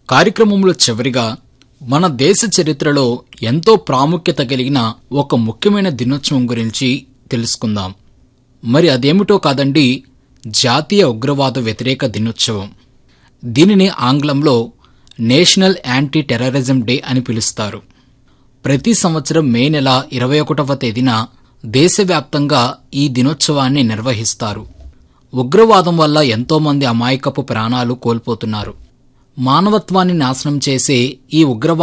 కార్యక్రమంలో చివరిగా మన దేశ చరిత్రలో ఎంతో ప్రాముఖ్యత కలిగిన ఒక ముఖ్యమైన దినోత్సవం గురించి తెలుసుకుందాం మరి అదేమిటో కాదండి జాతీయ ఉగ్రవాద వ్యతిరేక దినోత్సవం దీనిని ఆంగ్లంలో నేషనల్ యాంటీ టెర్రరిజం డే అని పిలుస్తారు ప్రతి సంవత్సరం మే నెల ఇరవై ఒకటవ తేదీన దేశవ్యాప్తంగా ఈ దినోత్సవాన్ని నిర్వహిస్తారు ఉగ్రవాదం వల్ల ఎంతోమంది అమాయకపు ప్రాణాలు కోల్పోతున్నారు మానవత్వాన్ని నాశనం చేసే ఈ ఉగ్రవాద